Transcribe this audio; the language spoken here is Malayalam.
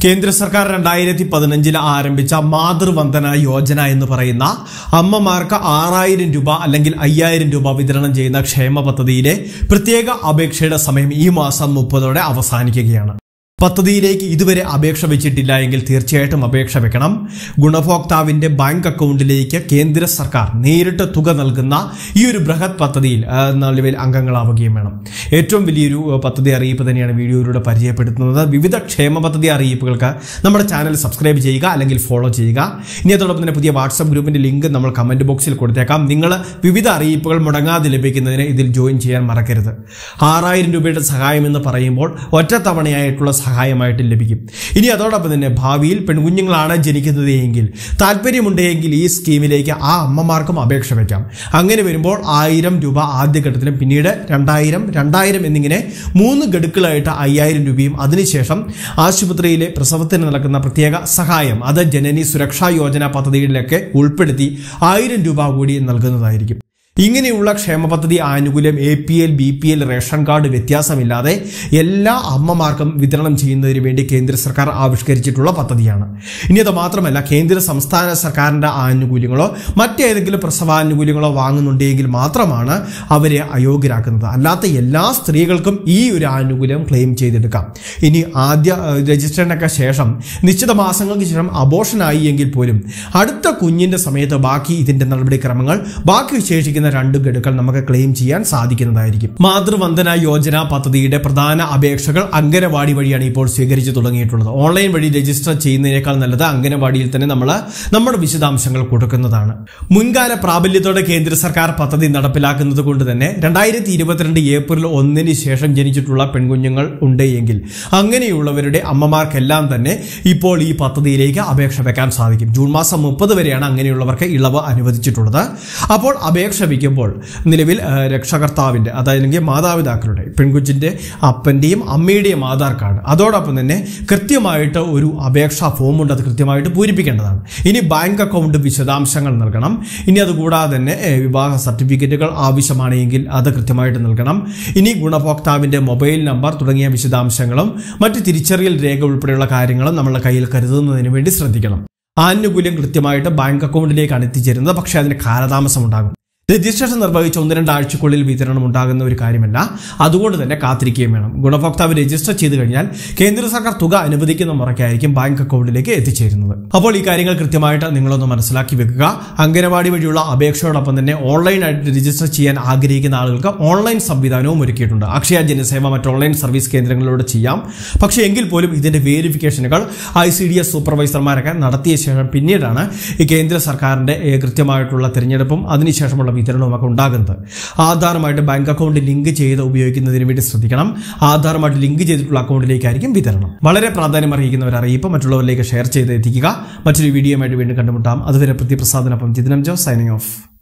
കേന്ദ്ര സർക്കാർ രണ്ടായിരത്തി പതിനഞ്ചിൽ ആരംഭിച്ച മാതൃവന്ദന യോജന എന്ന് പറയുന്ന അമ്മമാർക്ക് ആറായിരം രൂപ അല്ലെങ്കിൽ അയ്യായിരം രൂപ വിതരണം ചെയ്യുന്ന ക്ഷേമ പദ്ധതിയിലെ പ്രത്യേക അപേക്ഷയുടെ സമയം ഈ മാസം മുപ്പതോടെ അവസാനിക്കുകയാണ് പദ്ധതിയിലേക്ക് ഇതുവരെ അപേക്ഷ വെച്ചിട്ടില്ല എങ്കിൽ തീർച്ചയായിട്ടും അപേക്ഷ വെക്കണം ഗുണഭോക്താവിന്റെ ബാങ്ക് അക്കൗണ്ടിലേക്ക് കേന്ദ്ര സർക്കാർ നേരിട്ട് തുക നൽകുന്ന ഈ ഒരു ബൃഹത് പദ്ധതിയിൽ ആ, നിലവിൽ അംഗങ്ങളാവുകയും വേണം ഏറ്റവും വലിയൊരു ആ, പദ്ധതി അറിയിപ്പ് തന്നെയാണ് വീഡിയോയിലൂടെ പരിചയപ്പെടുത്തുന്നത് വിവിധ ക്ഷേമ പദ്ധതി അറിയിപ്പുകൾക്ക് നമ്മുടെ ചാനൽ സബ്സ്ക്രൈബ് ചെയ്യുക അല്ലെങ്കിൽ ഫോളോ ചെയ്യുക ഇനി അതോടൊപ്പം തന്നെ പുതിയ വാട്സപ്പ് ഗ്രൂപ്പിന്റെ ലിങ്ക് നമ്മൾ കമന്റ് ബോക്സിൽ കൊടുത്തേക്കാം നിങ്ങൾ വിവിധ അറിയിപ്പുകൾ മുടങ്ങാതെ ലഭിക്കുന്നതിന് ഇതിൽ ജോയിൻ ചെയ്യാൻ മറക്കരുത് ആറായിരം രൂപയുടെ സഹായം എന്ന് പറയുമ്പോൾ ഒറ്റത്തവണയായിട്ടുള്ള സഹായമായിട്ട് ലഭിക്കും ഇനി അതോടൊപ്പം തന്നെ ഭാവിയിൽ പെൺകുഞ്ഞുങ്ങളാണ് ജനിക്കുന്നത് എങ്കിൽ താല്പര്യമുണ്ടെങ്കിൽ ഈ സ്കീമിലേക്ക് ആ അമ്മമാർക്കും അപേക്ഷ വയ്ക്കാം അങ്ങനെ വരുമ്പോൾ ആയിരം രൂപ ആദ്യഘട്ടത്തിലും പിന്നീട് രണ്ടായിരം രണ്ടായിരം എന്നിങ്ങനെ മൂന്ന് ഗഡുക്കളായിട്ട് അയ്യായിരം രൂപയും അതിനുശേഷം ആശുപത്രിയിലെ പ്രസവത്തിന് നടക്കുന്ന പ്രത്യേക സഹായം അത് ജനനി സുരക്ഷാ യോജന പദ്ധതികളിലൊക്കെ ഉൾപ്പെടുത്തി ആയിരം രൂപ കൂടി നൽകുന്നതായിരിക്കും ഇങ്ങനെയുള്ള ക്ഷേമ പദ്ധതി ആനുകൂല്യം A P L B P L ration card വ്യത്യാസമില്ലാതെ എല്ലാ അമ്മമാർക്കും വിതരണം ചെയ്യുന്നതിന് വേണ്ടി കേന്ദ്ര സർക്കാർ ആവിഷ്കരിച്ചിട്ടുള്ള പദ്ധതിയാണ് ഇനി അത് മാത്രമല്ല കേന്ദ്ര സംസ്ഥാന സർക്കാരിന്റെ ആനുകൂല്യങ്ങളോ മറ്റേതെങ്കിലും പ്രസവാനുകൂല്യങ്ങളോ വാങ്ങുന്നുണ്ടെങ്കിൽ മാത്രമാണ് അവരെ അയോഗ്യരാക്കുന്നത് അല്ലാത്ത എല്ലാ സ്ത്രീകൾക്കും ഈ ഒരു ആനുകൂല്യം ക്ലെയിം ചെയ്തെടുക്കാം ഇനി ആദ്യ ഏഹ്, രജിസ്ട്രേഷനൊക്കെ ശേഷം നിശ്ചിത മാസങ്ങൾക്ക് ശേഷം അബോഷനായി എങ്കിൽ പോലും അടുത്ത കുഞ്ഞിന്റെ സമയത്ത് ബാക്കി ഇതിന്റെ നടപടിക്രമങ്ങൾ ബാക്കി ശേഷിക്കുന്ന രണ്ട് ഗഡുക്കൾ നമുക്ക് ക്ലെയിം ചെയ്യാൻ സാധിക്കുന്നതായിരിക്കും മാതൃവന്ദന യോജന പദ്ധതിയുടെ പ്രധാന അപേക്ഷകൾ അംഗനവാടി വഴിയാണ് ഇപ്പോൾ സ്വീകരിച്ചു തുടങ്ങിയിട്ടുള്ളത് ഓൺലൈൻ വഴി രജിസ്റ്റർ ചെയ്യുന്നതിനേക്കാൾ നല്ലത് അംഗനവാടിയിൽ തന്നെ നമ്മൾ നമ്മുടെ വിശദാംശങ്ങൾ കൊടുക്കുന്നതാണ് മുൻകാല പ്രാബല്യത്തോടെ കേന്ദ്ര സർക്കാർ പദ്ധതി നടപ്പിലാക്കുന്നത് കൊണ്ട് തന്നെ രണ്ടായിരത്തി ഇരുപത്തിരണ്ട് ഏപ്രിൽ ഒന്നിന് ശേഷം ജനിച്ചിട്ടുള്ള പെൺകുഞ്ഞുങ്ങൾ ഉണ്ട് എങ്കിൽ അങ്ങനെയുള്ളവരുടെ അമ്മമാർക്കെല്ലാം തന്നെ ഇപ്പോൾ ഈ പദ്ധതിയിലേക്ക് അപേക്ഷ വെക്കാൻ സാധിക്കും ജൂൺ മാസം മുപ്പത് വരെയാണ് അങ്ങനെയുള്ളവർക്ക് ഇളവ് അനുവദിച്ചിട്ടുള്ളത് അപ്പോൾ അപേക്ഷ വയ്ക്കുമ്പോൾ നിലവിൽ ആ, രക്ഷകർത്താവിന്റെ അതായത് മാതാപിതാക്കളുടെ പെൺകുച്ചിന്റെ അപ്പന്റെയും അമ്മയുടെയും ആധാർ കാർഡ് അതോടൊപ്പം തന്നെ കൃത്യമായിട്ട് ഒരു അപേക്ഷാ ഫോം ഉണ്ട് അത് കൃത്യമായിട്ട് പൂരിപ്പിക്കേണ്ടതാണ് ഇനി ബാങ്ക് അക്കൗണ്ട് വിശദാംശങ്ങൾ നൽകണം ഇനി അതുകൂടാതെ തന്നെ ഏ, വിവാഹ സർട്ടിഫിക്കറ്റുകൾ ആവശ്യമാണെങ്കിൽ അത് കൃത്യമായിട്ട് നൽകണം ഇനി ഗുണഭോക്താവിന്റെ മൊബൈൽ നമ്പർ തുടങ്ങിയ വിശദാംശങ്ങളും മറ്റ് തിരിച്ചറിയൽ രേഖ ഉൾപ്പെടെയുള്ള കാര്യങ്ങളും നമ്മളുടെ കയ്യിൽ കരുതുന്നതിന് വേണ്ടി ശ്രദ്ധിക്കണം ആനുകൂല്യം കൃത്യമായിട്ട് ബാങ്ക് അക്കൗണ്ടിലേക്കാണ് എത്തിച്ചേരുന്നത് പക്ഷേ അതിന് കാലതാമസം ഉണ്ടാകും രജിസ്ട്രേഷൻ നിർവഹിച്ച ഒന്ന് രണ്ടാഴ്ചക്കുള്ളിൽ വിതരണം ഉണ്ടാകുന്ന ഒരു കാര്യമല്ല അതുകൊണ്ട് തന്നെ കാത്തിരിക്കുകയും വേണം ഗുണഭോക്താവ് രജിസ്റ്റർ ചെയ്തു കഴിഞ്ഞാൽ കേന്ദ്ര സർക്കാർ തുക അനുവദിക്കുന്ന മുറയ്ക്കായിരിക്കും ബാങ്ക് അക്കൗണ്ടിലേക്ക് എത്തിച്ചേരുന്നത് അപ്പോൾ ഈ കാര്യങ്ങൾ കൃത്യമായിട്ട് നിങ്ങളൊന്ന് മനസ്സിലാക്കി വെക്കുക അംഗനവാടി വഴിയുള്ള അപേക്ഷയോടൊപ്പം തന്നെ ഓൺലൈനായിട്ട് രജിസ്റ്റർ ചെയ്യാൻ ആഗ്രഹിക്കുന്ന ആളുകൾക്ക് ഓൺലൈൻ സംവിധാനവും ഒരുക്കിയിട്ടുണ്ട് അക്ഷയ ജനസേവ മറ്റ് ഓൺലൈൻ സർവീസ് കേന്ദ്രങ്ങളിലൂടെ ചെയ്യാം പക്ഷേ എങ്കിൽ പോലും ഇതിന്റെ വേരിഫിക്കേഷനുകൾ ഐ സി ഡി എസ് സൂപ്പർവൈസർമാരൊക്കെ നടത്തിയ ശേഷം പിന്നീടാണ് ഈ കേന്ദ്ര സർക്കാരിന്റെ ഏ, കൃത്യമായിട്ടുള്ള തിരഞ്ഞെടുപ്പും അതിനുശേഷമുള്ള വിതരണവും ഒക്കെ ഉണ്ടാകുന്നത് ആധാറുമായിട്ട് ബാങ്ക് അക്കൗണ്ട് ലിങ്ക് ചെയ്ത് ഉപയോഗിക്കുന്നതിന് വേണ്ടി ശ്രദ്ധിക്കണം ആധാറുമായിട്ട് ലിങ്ക് ചെയ്തിട്ടുള്ള അക്കൗണ്ടിലേക്കായിരിക്കും വിതരണം വളരെ പ്രാധാന്യം അറിയിക്കുന്ന ഒരു അറിയിപ്പ് മറ്റുള്ളവരിലേക്ക് ഷെയർ ചെയ്ത് എത്തിക്കുക മറ്റൊരു വീഡിയോയുമായിട്ട് വീണ്ടും കണ്ടുമുട്ടാം അതുവരെ പ്രതിപ്രസാദനൊപ്പം ജിതിനം ജോ സൈനിങ് ഓഫ്